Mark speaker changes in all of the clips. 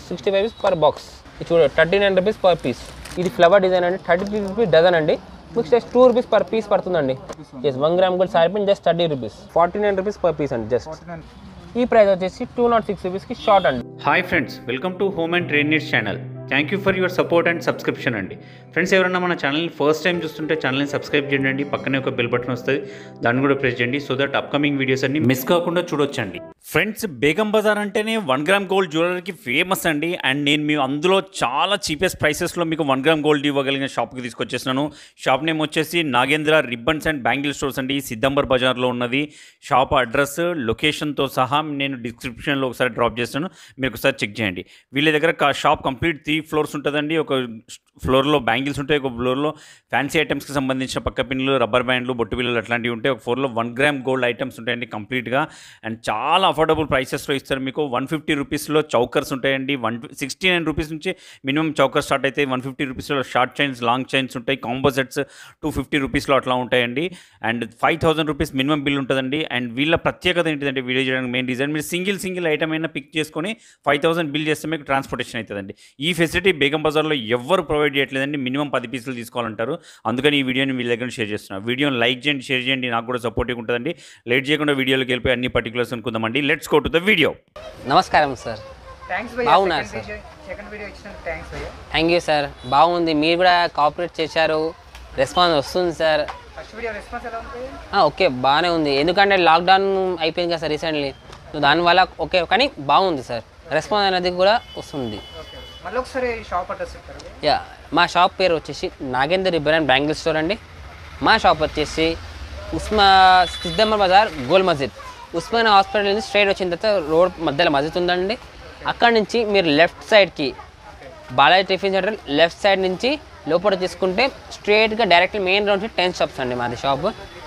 Speaker 1: Sixty five rupees per box ఇది చూడ thirty nine rupees per piece ఇది flower design అండి థర్టీ త్రీ రూపీస్ డజన్ అండి మీకు just two rupees per piece పడుతుందండి yes one gram gold sari pin just thirty rupees forty nine rupees per piece అండి just ఈ price వచ్చేసి two nought six రూపీస్కి short అండి
Speaker 2: hi friends welcome to home and train needs channel thank you for your support and subscription అండి friends ఎవరైనా మన ఛానల్ని first time చూస్తుంటే ఛానల్ని సబ్స్క్రైబ్ చేయండి పక్కనే ఒక బెల్ బటన్ వస్తుంది దాన్ని కూడా ప్రెస్ చేయండి సో దట్ అప్కమింగ్ వీడియోస్ అన్ని మిస్ కాకుండా చూడొచ్చండి ఫ్రెండ్స్ బేగం బజార్ అంటేనే వన్ గ్రామ్ గోల్డ్ జ్యువెలరీకి ఫేమస్ అండి అండ్ నేను మీ అందులో చాలా చీపెస్ట్ ప్రైసెస్లో మీకు వన్ గ్రామ్ గోల్డ్ ఇవ్వగలిగిన షాప్కి తీసుకొచ్చేస్తున్నాను షాప్ నేమ్ వచ్చేసి Nagendra ribbons and bangle stores అండి సిద్దంబర్ బజార్లో ఉన్నది షాప్ అడ్రస్ లొకేషన్తో సహా నేను డిస్క్రిప్షన్లో ఒకసారి డ్రాప్ చేస్తాను మీరు ఒకసారి చెక్ చేయండి వీళ్ళ దగ్గర కా- షాప్ కంప్లీట్ త్రీ ఫ్లోర్స్ ఉంటుందండి ఒక ఫ్లోర్లో బ్యాంగిల్స్ ఉంటాయి ఒక ఫ్లోర్లో ఫ్యాన్సీ ఐటమ్స్కి సంబంధించిన పక్క పిన్నులు రబ్బర్ బ్యాండ్లు బొట్టు బిల్లలు అట్లాంటివి ఉంటాయి ఒక ఫ్లోర్లో వన్ గ్రామ్ గోల్డ్ ఐటమ్స్ ఉంటాయండి కంప్లీట్గా అండ్ చాలా అఫోర్డబుల్ ప్రైసెస్లో ఇస్తారు మీకు వన్ ఫిఫ్టీ రూపీస్లో చౌకర్స్ ఉంటాయండి వన్ సిక్స్టీ నైన్ రూపీస్ నుంచి మినిమం చౌకర్ స్టార్ట్ అయితే వన్ ఫిఫ్టీ రూపీస్లో షార్ట్ చైన్స్ లాంగ్ చైన్స్ ఉంటాయి కాంబో సెట్స్ టూ ఫిఫ్టీ రూపీస్లో అట్లా ఉంటాయండి and five thousand rupees minimum bill ఉంటుందండి అండ్ వీళ్ళ ప్రత్యేకత ఏంటిదంటే వీడియో చేయడానికి మెయిన్ రీజన్ మీరు సింగిల్ సింగిల్ ఐటమ్ అయినా పిక్ చేసుకొని ఫైవ్ థౌసండ్ బిల్ చేస్తే మీకు ట్రాన్స్పోర్టేషన్ అవుతుందండి ఈ ఫెసిలిటీ బేగం బజార్లో ఎవ్వరు ప్రొవైడ్ చేయట్లేదండి మినిమం పది పీసులు తీసుకోవాలంటారు అందుకని ఈ వీడియోని వీళ్ళ దగ్గర షేర్ చేస్తున్నాను వీడియోని లైక్ చేయండి షేర్ చేయండి నాకు కూడా సపోర్టివ్ ఉంటుందండి లేట్ చేయకుండా వీడియోలోకి వెళ్ళిపోయి అన్ని పర్టికులర్స్ అనుకుందామండి let's go to the video
Speaker 1: నమస్కారం సార్
Speaker 3: థ్యాంక్స్ భయ్య
Speaker 1: బాగున్నారు
Speaker 3: సెకండ్ వీడియో సెకండ్ వీడియో ఇచ్చినందుకు థ్యాంక్స్ భయ్య
Speaker 1: థ్యాంక్ యూ సార్ బాగుంది మీరు కూడా కోఆపరేట్ చేశారు రెస్పాన్స్ వస్తుంది సార్
Speaker 3: ఫస్ట్ వీడియో రెస్పాన్స్ ఎలా ఉంది
Speaker 1: ఆ, ఓకే బాగానే ఉంది ఎందుకంటే లాక్డౌన్ అయిపోయింది కదా సార్ రీసెంట్లీ సో దానివల్ల ఓకే కానీ బాగుంది సార్ రెస్పాన్స్ అనేది కూడా వస్తుంది
Speaker 3: ఓకే మళ్ళీ ఒకసారి షాప్ అడ్రస్ చెప్తారు భయ్య?
Speaker 1: యా మా షాప్ పేరు వచ్చేసి Nagender ribbon and bangle store అండి మా షాప్ వచ్చేసి ఉస్మా సిద్దమ్మ బజార్ గోల్ మస్జిద్ ఉస్మాన్ హాస్పిటల్ నుంచి స్ట్రైట్ వచ్చిన తర్వాత రోడ్ మధ్యలో మస్జిద్ ఉందండి అక్కడ నుంచి మీరు లెఫ్ట్ సైడ్కి Balaji tiffin centre left side నుంచి లోపల తీసుకుంటే స్ట్రైట్గా డైరెక్ట్ మెయిన్ రోడ్ నుంచి టెన్ షాప్స్ అండి మాది షాప్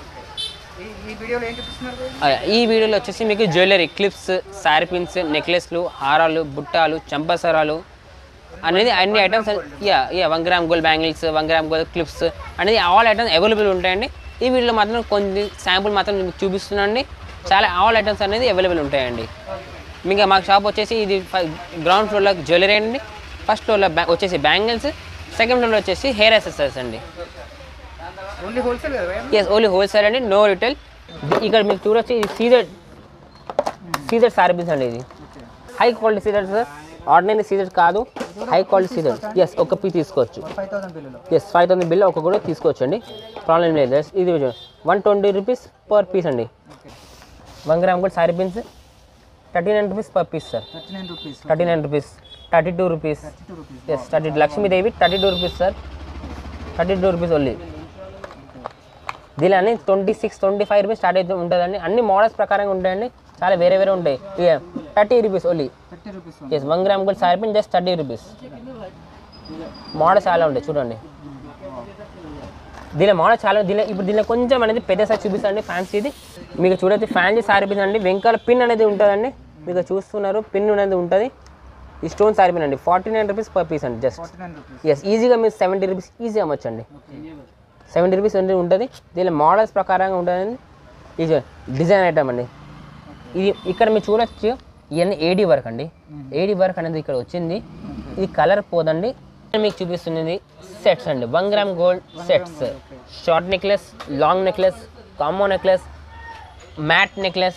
Speaker 3: ఈ ఈ వీడియోలో ఏం చూపిస్తున్నారు భయ్య?
Speaker 1: ఈ వీడియోలో వచ్చేసి మీకు జ్యువెలరీ క్లిప్స్ శారీ పిన్స్ నెక్లెస్లు హారాలు బుట్టాలు చంపసరాలు అనేది అన్ని items yeah yeah one gram gold bangles one gram gold clips అనేది ఆల్ ఐటమ్స్ అవైలబుల్ ఉంటాయండి ఈ వీడియోలో మాత్రం కొన్ని శాంపుల్ మాత్రం మీకు చూపిస్తున్నాండి చాలా ఆల్ ఐటమ్స్ అనేది అవైలబుల్ ఉంటాయండి ఇంకా మా షాప్ వచ్చేసి ఇది గ్రౌండ్ ఫ్లోర్లో జ్యువెలరీ అండి ఫస్ట్ ఫ్లోర్లో బ్యా వచ్చేసి బ్యాంగిల్స్ సెకండ్ ఫ్లోర్లో వచ్చేసి హెయిర్ అసెసరీస్ అండి
Speaker 3: ఓన్లీ హోల్సేల్ కదా భయ్య
Speaker 1: ఎస్ ఓన్లీ హోల్సేల్ అండి నో రిటైల్ ఇక్కడ మీకు చూడొచ్చు ఇది సీజర్ సీజర్ సారీస్ అండి ఇది high quality CZ sir ordinary CZ కాదు హై క్వాలిటీ సీజర్ ఎస్ ఒక పీ తీసుకోవచ్చు
Speaker 3: ఫైవ్ థౌసండ్ బిల్లులో
Speaker 1: ఎస్ ఫైవ్ థౌసండ్ బిల్ ఒక కూడా తీసుకోవచ్చు అండి ప్రాబ్లం లేదు Yes, ఇది one twenty rupees per piece అండి వన్ గ్రామ్ కూడా sari pins thirty nine rupees per piece sir
Speaker 3: thirty nine rupees
Speaker 1: thirty nine rupees thirty two rupees
Speaker 3: thirty two rupees
Speaker 1: yes thirty Lakshmidevi thirty two rupees sir thirty two rupees only దీని అన్ని twenty six twenty five rupees start అయితే ఉంటుందండి అన్ని models ప్రకారంగా ఉంటాయండి చాలా వేరే వేరే ఉంటాయి ఇక thirty rupees only
Speaker 3: thirty rupees
Speaker 1: yes one gram gold sari pin just thirty rupees models చాలా ఉంటాయి చూడండి దీనిలో మోడల్ చాలా దీనిలో ఇప్పుడు దీనిలో కొంచెం అనేది పెద్ద సైజ్ చూపిస్తాండి ఫ్యాన్సీది మీకు చూడొచ్చు ఫ్యాన్సీ సారీ పిన్ అండి వెంకాల పిన్ అనేది ఉంటుందండి మీకు చూస్తున్నారు పిన్ అనేది ఉంటుంది ఈ స్టోన్ సారీ పిన్ అండి forty nine rupees per piece అండి just
Speaker 3: forty nine rupees
Speaker 1: yes ఈజీగా మీరు సెవెంటీ రూపీస్ ఈజీ అమ్మొచ్చండి సెవెంటీ రూపీస్ అనేది ఉంటుంది దీనిలో మోడల్స్ ప్రకారంగా ఉంటుంది ఇది డిజైన్ ఐటమ్ అండి ఇది ఇక్కడ మీరు చూడొచ్చు ఇవన్నీ ఏడీ వర్క్ అండి ఏడీ వర్క్ అనేది ఇక్కడ వచ్చింది ఇది కలర్ పోదండి నేను మీకు చూపిస్తున్నది సెట్స్ అండి one gram gold sets short necklace long necklace combo necklace matte necklace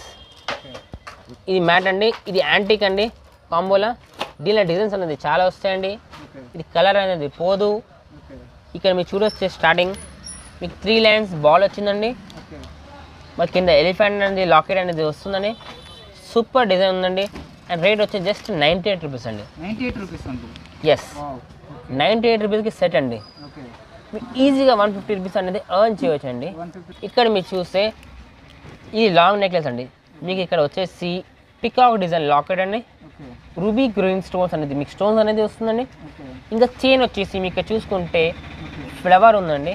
Speaker 1: ఇది మ్యాట్ అండి ఇది యాంటిక్ అండి కాంబోలా దీనిలో డిజైన్స్ అనేది చాలా వస్తాయండి ఇది కలర్ అనేది పోదు
Speaker 3: ఓకే
Speaker 1: ఇక్కడ మీరు చూడొచ్చే స్టార్టింగ్ మీకు త్రీ లైన్స్ బాల్ వచ్చిందండి
Speaker 3: ఓకే
Speaker 1: మరి కింద ఎలిఫెంట్ అనేది లాకెట్ అనేది వస్తుందండి సూపర్ డిజైన్ ఉందండి అండ్ రేట్ వచ్చి జస్ట్ నైంటీ ఎయిట్ రూపీస్ అండి
Speaker 3: నైంటీ ఎయిట్ రూపీస్ ఉంది
Speaker 1: ఎస్
Speaker 3: వావ్
Speaker 1: నైంటీ ఎయిట్ రూపీస్కి సెట్ అండి
Speaker 3: ఓకే
Speaker 1: మీకు ఈజీగా వన్ ఫిఫ్టీ రూపీస్ అనేది ఎర్న్ చేయవచ్చు అండి
Speaker 3: వన్ ఫిఫ్టీ
Speaker 1: ఇక్కడ మీరు చూస్తే ఇది లాంగ్ నెక్లెస్ అండి మీకు ఇక్కడ వచ్చేసి పికాక్ డిజైన్ లాకెట్ అండి
Speaker 3: ఓకే
Speaker 1: రూబీ గ్రీన్ స్టోన్స్ అనేది మీకు స్టోన్స్ అనేది వస్తుందండి
Speaker 3: ఓకే
Speaker 1: ఇంకా చైన్ వచ్చేసి మీకు ఇక్కడ చూసుకుంటే ఫ్లవర్ ఉందండి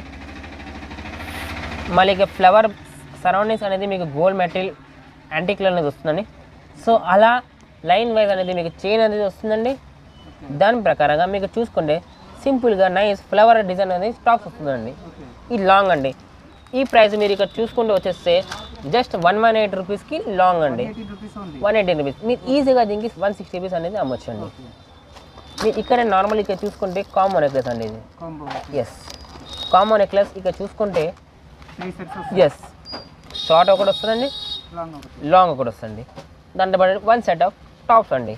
Speaker 1: మళ్ళీ ఇక ఫ్లవర్ సరౌండింగ్స్ అనేది మీకు గోల్డ్ మెటీరియల్ యాంటిక్లో అనేది వస్తుందండి సో అలా లైన్ వైజ్ అనేది మీకు చైన్ అనేది వస్తుందండి దాని ప్రకారంగా మీకు చూసుకుంటే సింపుల్గా నైస్ ఫ్లవర్ డిజైన్ అనేది స్టాక్స్ వస్తుందండి ఇది లాంగ్ అండి ఈ ప్రైస్ మీరు ఇక్కడ చూసుకుంటూ వచ్చేస్తే జస్ట్ వన్ వన్ ఎయిట్ రూపీస్కి లాంగ్ అండి
Speaker 3: ఎయిటీ రూపీస్ ఉంది
Speaker 1: వన్ ఎయిటీ రూపీస్ మీరు ఈజీగా దీనికి వన్ సిక్స్టీ రూపీస్ అనేది అమ్మొచ్చు అండి మీ ఇక్కడ నార్మల్ ఇక్కడ చూసుకుంటే కామన్ నెక్లెస్ అండి ఇది
Speaker 3: కాంబో
Speaker 1: ఎస్ కామన్ నెక్లెస్ ఇక్కడ చూసుకుంటే
Speaker 3: త్రీ సెట్స్
Speaker 1: ఎస్ షార్ట్ ఒకటి వస్తుందండి
Speaker 3: లాంగ్ ఒకటి
Speaker 1: లాంగ్ ఒకటి వస్తుంది దాంట్లో పడి వన్ సెట్ ఆఫ్ టాప్స్ అండి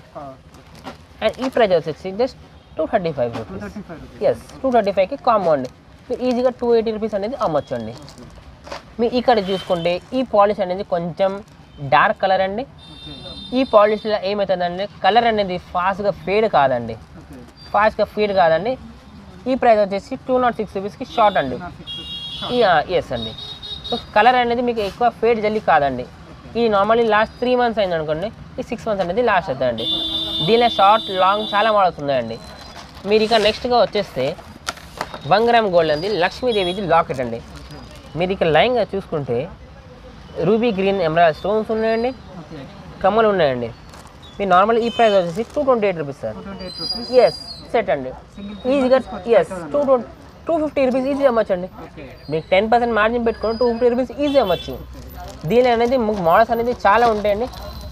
Speaker 1: అండ్ ఈ ప్రైస్ వచ్చేసి just two thirty five
Speaker 3: two
Speaker 1: rupees
Speaker 3: thirty five rupees
Speaker 1: yes two thirty ఫైవ్కి కాంబో అండి మీరు ఈజీగా టూ ఎయిటీ రూపీస్ అనేది అమ్మొచ్చు అండి మీ ఇక్కడ చూసుకుంటే ఈ పాలిష్ అనేది కొంచెం డార్క్ కలర్ అండి
Speaker 3: ఓకే
Speaker 1: ఈ పాలిష్లో ఏమవుతుందంటే కలర్ అనేది ఫాస్ట్గా ఫేడ్ కాదండి
Speaker 3: ఓకే
Speaker 1: ఫాస్ట్గా ఫీడ్ కాదండి ఈ ప్రైస్ వచ్చేసి టూ నాట్ సిక్స్ రూపీస్కి షార్ట్ అండి
Speaker 3: నా సిక్స్
Speaker 1: ఎస్ అండి సో కలర్ అనేది మీకు ఎక్కువ ఫేడ్ జల్లి కాదండి ఇది నార్మల్లీ లాస్ట్ త్రీ మంత్స్ అయింది అనుకోండి ఈ సిక్స్ మంత్స్ అనేది లాస్ట్ అవుతుందండి దీనిలో షార్ట్ లాంగ్ చాలా మోడల్స్ ఉన్నాయండి మీరు ఇక నెక్స్ట్గా వచ్చేస్తే వన్ గ్రామ్ గోల్డ్ అండి లక్ష్మీదేవిది లాకెట్ అండి మీరు ఇక లైన్గా చూసుకుంటే రూబీ గ్రీన్ ఎమరాల్డ్ స్టోన్స్ ఉన్నాయండి
Speaker 3: ఓకే
Speaker 1: కమ్మలు ఉన్నాయండి మీ నార్మల్ ఈ ప్రైస్ వచ్చేసి two twenty eight rupees sir
Speaker 3: two twenty eight rupees
Speaker 1: yes set అండి ఈజీగా yes two two fifty rupees easy అమ్మచ్చు అండి
Speaker 3: ఓకే
Speaker 1: మీకు టెన్ పర్సెంట్ మార్జిన్ పెట్టుకొని టూ ఫిఫ్టీ రూపీస్ ఈజీ అమ్మచ్చు దీని అనేది మోడల్స్ అనేది చాలా ఉంటాయండి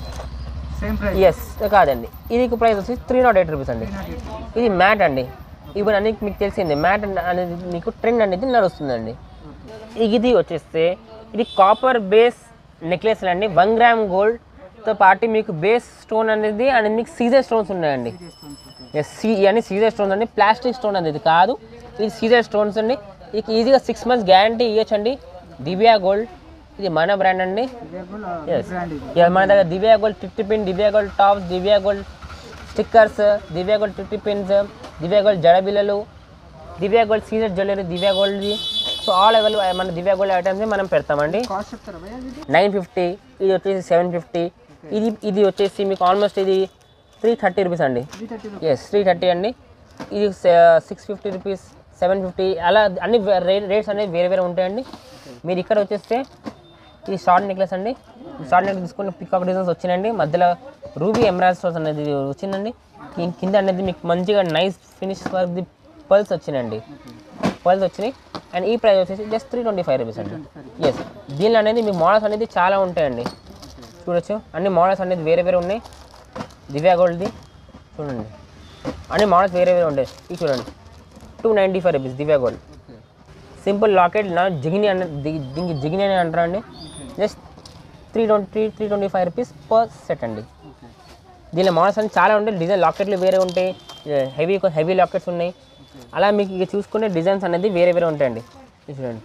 Speaker 3: సేమ్ ప్రైస్
Speaker 1: ఎస్ కాదండి ఇది ప్రైస్ వచ్చి త్రీ నాట్ ఎయిట్ రూపీస్ అండి ఇది మ్యాట్ అండి ఇప్పుడు అన్ని మీకు తెలిసింది మ్యాట్ అనేది మీకు ట్రెండ్ అనేది నడుస్తుందండి ఇది వచ్చేస్తే ఇది కాపర్ బేస్ నెక్లెస్ అండి వన్ గ్రామ్ గోల్డ్తో పాటు మీకు బేస్ స్టోన్ అనేది అనేది మీకు సీజర్ స్టోన్స్ ఉన్నాయండి ఎస్ సీ ఇవన్నీ సీజర్ స్టోన్స్ అండి ప్లాస్టిక్ స్టోన్ అనేది ఇది కాదు ఇది సీజర్ స్టోన్స్ అండి ఇది ఈజీగా సిక్స్ మంత్స్ గ్యారంటీ ఇవ్వచ్చండి దివ్యా గోల్డ్ ఇది మన బ్రాండ్ అండి ఎస్
Speaker 3: బ్రాండ్ ఇది
Speaker 1: ఇక మన దగ్గర Divya gold safety pin Divya gold tops Divya gold stickers Divya gold safety pins Divya gold జడబిల్లలు Divya gold CZ jewellery Divya గోల్డ్ది సో ఆల్ అవైలబుల్ మన దివ్యా గోల్డ్ ఐటమ్స్ మనం పెడతామండి
Speaker 3: కాస్ట్ చెప్తారా భయ్యా ఇది
Speaker 1: నైన్ ఫిఫ్టీ ఇది వచ్చేసి సెవెన్ ఫిఫ్టీ ఇది ఇది వచ్చేసి మీకు ఆల్మోస్ట్ ఇది త్రీ థర్టీ రూపీస్ అండి
Speaker 3: three thirty
Speaker 1: yes three thirty అండి ఇది six fifty rupees seven fifty అలా అన్ని రేట్స్ అనేవి వేరే వేరే ఉంటాయండి మీరు ఇక్కడ వచ్చేస్తే ఇది షార్ట్ నెక్లెస్ అండి షార్ట్ నెక్లెస్ తీసుకుని పికాక్ డిజైన్స్ వచ్చినాయండి మధ్యలో రూబీ ఎమరాల్డ్ స్టోన్స్ అనేది వచ్చిందండి కి- కింద అనేది మీకు మంచిగా నైస్ ఫినిష్ వర్క్ పల్స్ వచ్చినాయండి పల్స్ వచ్చినాయి అండ్ ఈ ప్రైస్ వచ్చేసి just three twenty five rupees అండి ఎస్ దీనిలో అనేది మీ మోడల్స్ అనేది చాలా ఉంటాయండి చూడొచ్చు అన్ని మోడల్స్ అనేది వేరే వేరే ఉన్నాయి దివ్యా గోల్డ్ది చూడండి అన్ని మోడల్స్ వేరే వేరే ఉంటాయి ఇది చూడండి two ninety five rupees Divya gold simple locket నా జిగిని అన్న ది- దీనికి జిగిని అని అంటారా అండి just three twenty three twenty five rupees per set అండి దీనిలో మోడల్స్ అన్ని చాలా ఉంటాయి డిజైన్ లాకెట్లు వేరే ఉంటాయి హెవీ హెవీ లాకెట్స్ ఉన్నాయి అలా మీకు ఇక చూసుకునే డిజైన్స్ అనేది వేరే వేరే ఉంటాయండి ఇది చూడండి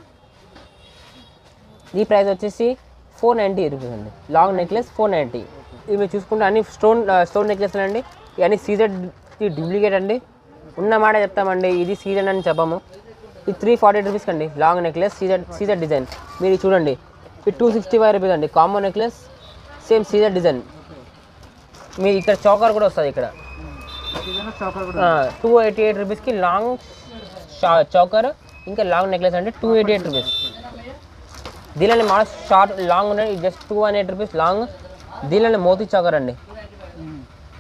Speaker 1: ఈ ప్రైస్ వచ్చేసి ఫోర్ నైంటీ రూపీస్ అండి లాంగ్ నెక్లెస్ ఫోర్ నైంటీ ఇవి మీరు చూసుకుంటే అన్ని స్టోన్ స్టోన్ నెక్లెస్లు అండి ఇవన్నీ సీజర్ డూప్లికేట్ అండి ఉన్న మాట చెప్తామండి ఇది సీజన్ అని చెప్పము ఇది త్రీ ఫార్టీ రూపీస్కి అండి long necklace CZ CZ design మీరు ఇది చూడండి ఇది టూ సిక్స్టీ ఫైవ్ రూపీస్ అండి combo necklace same CZ design మీరు ఇక్కడ చౌకర్ కూడా వస్తుంది ఇక్కడ
Speaker 3: ఏదైనా చాకర్ కూడా
Speaker 1: టూ ఎయిటీ ఎయిట్ రూపీస్కి లాంగ్ చౌకర్ ఇంకా లాంగ్ నెక్లెస్ అంటే టూ ఎయిటీ ఎయిట్ రూపీస్ దీనిలో మా షార్ట్ లాంగ్ ఉన్నాయి just two one eight rupees long దీనిలో మోతీ చౌకర్ అండి
Speaker 3: మ్మ్.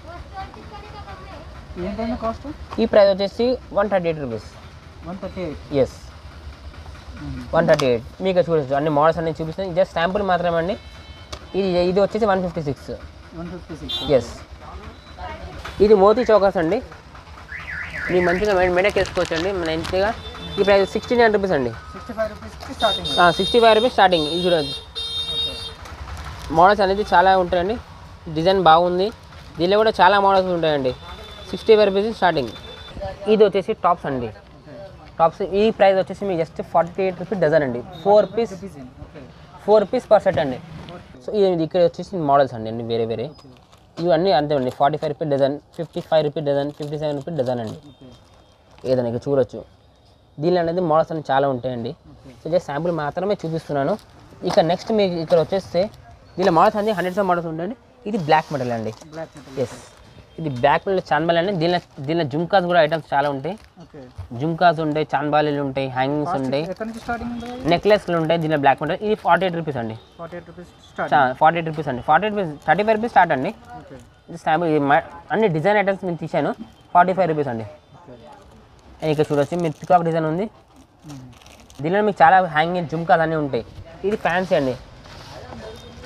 Speaker 3: ఏంటండి కాస్ట్
Speaker 1: ఈ ప్రైస్ వచ్చేసి one thirty eight rupees
Speaker 3: one thirty eight
Speaker 1: yes one thirty eight మీకు చూడొచ్చు అన్ని మోడల్స్ అన్ని చూపిస్తాను జస్ట్ శాంపుల్ మాత్రమే అండి ఇది ఇది వచ్చేసి one fifty six
Speaker 3: one fifty six
Speaker 1: yes ఇది మోతీ చౌకర్స్ అండి మీరు మంచిగా మెడ మెడకి వేసుకోవచ్చు అండి మన ఎంతగా ఈ ప్రైస్ సిక్స్టీ నైన్ రూపీస్ అండి
Speaker 3: సిక్స్టీ ఫైవ్ రూపీస్కి starting
Speaker 1: sixty five rupees starting ఇది చూడొచ్చు
Speaker 3: ఓకే
Speaker 1: మోడల్స్ అనేది చాలా ఉంటాయండి డిజైన్ బాగుంది దీనిలో కూడా చాలా మోడల్స్ ఉంటాయండి సిక్స్టీ ఫైవ్ రూపీస్ స్టార్టింగ్ ఇది వచ్చేసి టాప్స్ అండి టాప్స్ ఈ ప్రైస్ వచ్చేసి మీకు just forty eight rupees dozen అండి four piece
Speaker 3: design okay
Speaker 1: four piece per set అండి సో ఇది ఇక్కడ వచ్చేసి మోడల్స్ అండి అన్ని వేరే వేరే ఇవన్నీ అంతే అండి forty five rupees dozen fifty five rupees dozen fifty seven rupees dozen అండి ఏదైనా ఇక చూడొచ్చు దీనిలో అనేది మోడల్స్ అన్ని చాలా ఉంటాయండి సో జస్ట్ శాంపుల్ మాత్రమే చూపిస్తున్నాను ఇక నెక్స్ట్ మీకు ఇక్కడ వచ్చేస్తే దీనిలో మోడల్స్ అన్ని హండ్రెడ్స్ ఆఫ్ మోడల్స్ ఉంటాయండి ఇది బ్లాక్ మెటల్ అండి
Speaker 3: బ్లాక్ మెటల్
Speaker 1: ఎస్ ఇది బ్లాక్ మెటల్ చాన్బాల్ అండి దీనిలో దీనిలో జుమ్కాస్ కూడా ఐటమ్స్ చాలా ఉంటాయి
Speaker 3: ఓకే
Speaker 1: జుమ్కాస్ ఉంటాయి చాన్బాలీలు ఉంటాయి హ్యాంగింగ్స్ ఉంటాయి
Speaker 3: ఎక్కడి నుంచి స్టార్టింగ్ ఉంటుంది
Speaker 1: నెక్లెస్లు ఉంటాయి దీనిలో బ్లాక్ మెటల్ ఇది ఫార్టీ ఎయిట్ రూపీస్ అండి
Speaker 3: forty eight rupees start
Speaker 1: forty eight rupees అండి forty eight rupees thirty five rupees start అండి
Speaker 3: ఓకే
Speaker 1: ఇది శాంపుల్ ఇది మ- అన్ని డిజైన్ ఐటమ్స్ నేను తీశాను ఫార్టీ ఫైవ్ రూపీస్ అండి
Speaker 3: ఓకే
Speaker 1: ఇక్కడ చూడొచ్చు మీరు పికాక్ డిజైన్ ఉంది దీనిలో మీకు చాలా హ్యాంగింగ్ జుమ్కాలు అన్నీ ఉంటాయి ఇది ఫ్యాన్సీ అండి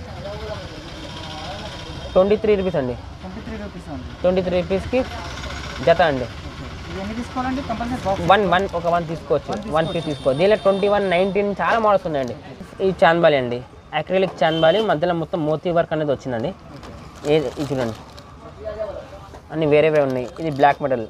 Speaker 1: ట్వంటీ త్రీ రూపీస్ అండి
Speaker 3: ట్వంటీ త్రీ రూపీస్ ఉంది
Speaker 1: ట్వంటీ త్రీ రూపీస్కి జత అండి
Speaker 3: ఇవన్నీ తీసుకోవాలండి కంపల్సరీ బాక్స్
Speaker 1: వన్ వన్ ఒక వన్ తీసుకోవచ్చు వన్ పీస్ తీసుకోవచ్చు దీనిలో ట్వంటీ వన్ నైన్టీన్ చాలా మోడల్స్ ఉన్నాయండి ఇది చాంద్బాలి అండి అక్రిలిక్ చాంద్బాలి మధ్యలో మొత్తం మోతీ వర్క్ అనేది వచ్చిందండి ఏది ఇది చూడండి అన్ని వేరే వేరే ఉన్నాయి ఇది black metal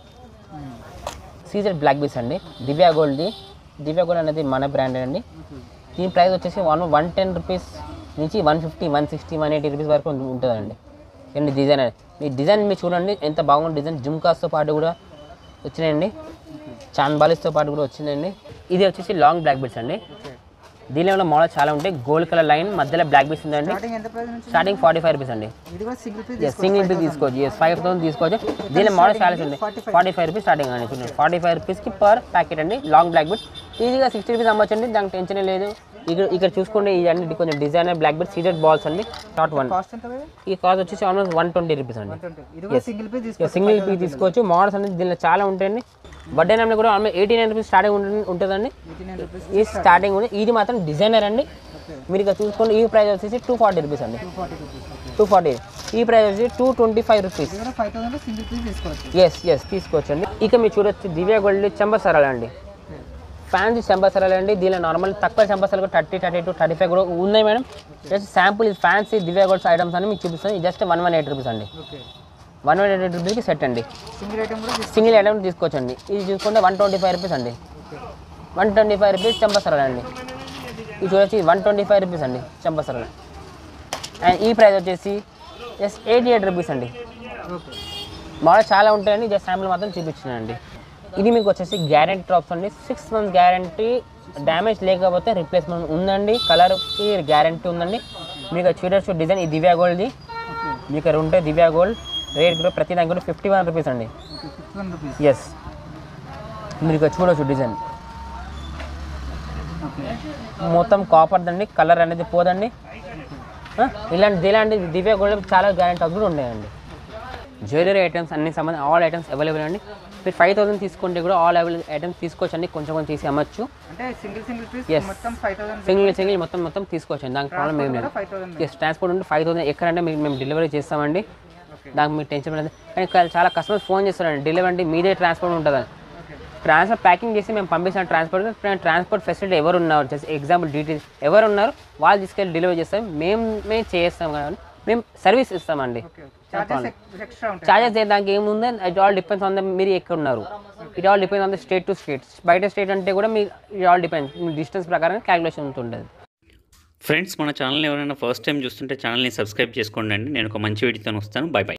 Speaker 1: Caesar black beads అండి దివ్యా గోల్డ్ది దివ్యా గోల్డ్ అనేది మన బ్రాండ్ అండి దీని ప్రైస్ వచ్చేసి వన్ వన్ టెన్ రూపీస్ నుంచి one fifty one sixty one eighty rupees వరకు ఉం- ఉంటుందండి ఏంటి డిజైన్ అనేది మీ డిజైన్ మీరు చూడండి ఎంత బాగుంది డిజైన్ జుమ్కాస్తో పాటు కూడా వచ్చినాయండి చాన్బాలిస్తో పాటు కూడా వచ్చిందండి ఇది వచ్చేసి లాంగ్ బ్లాక్ బీట్స్ అండి దీనిలో మోడల్ చాలా ఉంటాయి గోల్డ్ కలర్ లైన్ మధ్యలో బ్లాక్ బీట్స్ ఉందండి
Speaker 3: స్టార్టింగ్ ఎంత ప్రైస్ నుంచి
Speaker 1: స్టార్టింగ్ ఫార్టీ ఫైవ్ రూపీస్ అండి
Speaker 3: ఇది కూడా single piece
Speaker 1: yes single piece తీసుకోవచ్చు ఎస్ ఫైవ్ థౌసండ్ తీసుకోవచ్చు దీని మోడల్ చాలా ఉంది ఫార్టీ ఫైవ్ రూపీస్ స్టార్టింగ్ అండి చూడండి ఫార్టీ ఫైవ్ రూపీస్కి పర్ ప్యాకెట్ అండి లాంగ్ బ్లాక్ బీట్ ఈజీగా సిక్స్టీ రూపీస్ అమ్మొచ్చు అండి దానికి టెన్షన్ లేదు ఇక్కడ ఇక్కడ చూసుకోండి ఇది అన్ని కొంచెం designer black beat CZ balls అండి షార్ట్ వన్
Speaker 3: కాస్ట్ ఎంత భయ్యా?
Speaker 1: ఈ కాస్ట్ వచ్చేసి ఆల్మోస్ట్ వన్ ట్వంటీ రూపీస్ అండి
Speaker 3: 120. ఇది కూడా సింగిల్ పీస్ తీసుకోవచ్చు
Speaker 1: సింగిల్ పీస్ తీసుకోవచ్చు మోడల్స్ అనేది దీనిలో చాలా ఉంటాయండి బర్త్డే నెంబర్ కూడా almost eighty nine rupees starting ఉంటుంది ఉంటుందండి
Speaker 3: ఎయిటీ నైన్ రూపీస్
Speaker 1: ఈ స్టార్టింగ్ ఉంది ఇది మాత్రం డిజైనర్ అండి మీరు ఇక్కడ చూసుకోండి ఈ ప్రైస్ వచ్చేసి టూ ఫార్టీ రూపీస్ అండి
Speaker 3: two forty rupees okay
Speaker 1: two forty ఈ ప్రైస్ వచ్చేసి టూ ట్వంటీ ఫైవ్ రూపీస్
Speaker 3: ఇది కూడా ఫైవ్ థౌసండ్ సింగిల్ పీస్ తీసుకోవచ్చు
Speaker 1: ఎస్ ఎస్ తీసుకోవచ్చు అండి ఇక మీరు చూడొచ్చు దివ్య గోల్డ్ చెంబసరాలు అండి ఫ్యాన్సీ చెంబసరాలు అండి దీనిలో నార్మల్ తక్కువ చెంబసరాలు కూడా thirty thirty two thirty five కూడా ఉన్నాయి మేడం జస్ట్ శాంపుల్ ఇది ఫ్యాన్సీ దివ్య గోల్డ్స్ ఐటమ్స్ అని మీకు చూపిస్తాను just one one eight rupees అండి
Speaker 3: ఓకే
Speaker 1: వన్ వన్ ఎయిట్ రూపీస్కి సెట్ అండి
Speaker 3: సింగిల్ ఐటమ్ కూడా తీసుకోవచ్చు
Speaker 1: సింగిల్ ఐటమ్ తీసుకోవచ్చండి ఇది చూసుకుంటే వన్ ట్వంటీ ఫైవ్ రూపీస్ అండి వన్ ట్వంటీ ఫైవ్ రూపీస్ చెంపసరాలు అండి ఇది చూడొచ్చి వన్ ట్వంటీ ఫైవ్ రూపీస్ అండి చెంపసరాలు అండ్ ఈ ప్రైస్ వచ్చేసి జస్ట్ ఎయిటీ ఎయిట్ రూపీస్ అండి
Speaker 3: ఓకే
Speaker 1: మోడల్ చాలా ఉంటాయండి జస్ట్ శాంపుల్ మాత్రం చూపించానండి ఇది మీకు వచ్చేసి గ్యారంటీ డ్రాప్స్ అండి సిక్స్ మంత్స్ గ్యారంటీ డ్యామేజ్ లేకపోతే రిప్లేస్మెంట్ ఉందండి కలర్కి గ్యారంటీ ఉందండి మీకు చూడొచ్చు డిజైన్ ఈ దివ్యా గోల్డ్ది
Speaker 3: ఓకే
Speaker 1: మీకు ఇక్కడ ఉంటే దివ్యా గోల్డ్ రేట్ కూడా ప్రతి దానికి కూడా ఫిఫ్టీ వన్ రూపీస్ అండి
Speaker 3: okay fifty one rupees
Speaker 1: yes మీరు ఇక్కడ చూడవచ్చు డిజైన్
Speaker 3: ఓకే
Speaker 1: మొత్తం కాపర్ అండి కలర్ అనేది పోదండి ఆ, ఇలాంటి ఇలాంటి దివ్య గోల్డ్ చాలా గ్యారెంటీ కూడా ఉన్నాయండి జ్యువెలరీ ఐటమ్స్ అన్ని సంబంధించి ఆల్ ఐటమ్స్ అవైలబుల్ అండి మీరు ఫైవ్ థౌసండ్ తీసుకుంటే కూడా ఆల్ అవైలబుల్ ఐటమ్స్ తీసుకోవచ్చు అండి కొంచెం కొంచెం తీసి అమ్మచ్చు
Speaker 3: అంటే సింగిల్ సింగిల్ పీస్
Speaker 1: Yes.
Speaker 3: మొత్తం ఫైవ్ థౌసండ్
Speaker 1: సింగిల్ సింగిల్ మొత్తం మొత్తం తీసుకోవచ్చు అండి దానికి ప్రాబ్లం ఏం లేదు
Speaker 3: ఫైవ్ థౌసండ్
Speaker 1: ఎస్ ట్రాన్స్పోర్ట్ ఉంటే ఫైవ్ థౌసండ్ ఎక్కడంటే మీకు మేము డెలివరీ చేస్తామండి
Speaker 3: ఓకే
Speaker 1: దానికి మీకు టెన్షన్ పడదు కానీ కా- చాలా కస్టమర్స్ ఫోన్ చేస్తారండి డెలివరీ అంటే మీదే ట్రాన్స్పోర్ట్ ఉంటుందని
Speaker 3: ఓకే
Speaker 1: ట్రాన్స్ఫర్ ప్యాకింగ్ చేసి మేము పంపిస్తాం ట్రాన్స్పోర్ట్ ట్రాన్స్పోర్ట్ ఫెసిలిటీ ఎవరు ఉన్నారు జస్ట్ ఎగ్జాంపుల్ డీటెయిల్స్ ఎవరు ఉన్నారు వాళ్ళు తీసుకెళ్ళి డెలివరీ చేస్తాం మేము మేము చేస్తాం కానీ మేము సర్వీస్ ఇస్తామండి
Speaker 3: ఓకే ఓకే చార్జెస్ ఎక్స్ట్రా ఉంటాయి
Speaker 1: చార్జెస్ దానికి ఏముంది it all depends on the మీరు ఎక్కడ ఉన్నారు it all depends on the state to state బయట స్టేట్ అంటే కూడా మీ ఇట్ ఆల్ డిపెండ్స్ మీ డిస్టెన్స్ ప్రకారం క్యాలిక్యులేషన్ ఉంటుంది
Speaker 2: ఫ్రెండ్స్ మన ఛానల్ ఎవరైనా ఫస్ట్ టైం చూస్తుంటే ఛానల్ని సబ్స్క్రైబ్ చేసుకోండి అండి నేను ఒక మంచి వీడియోతో వస్తాను బాయ్ బాయ్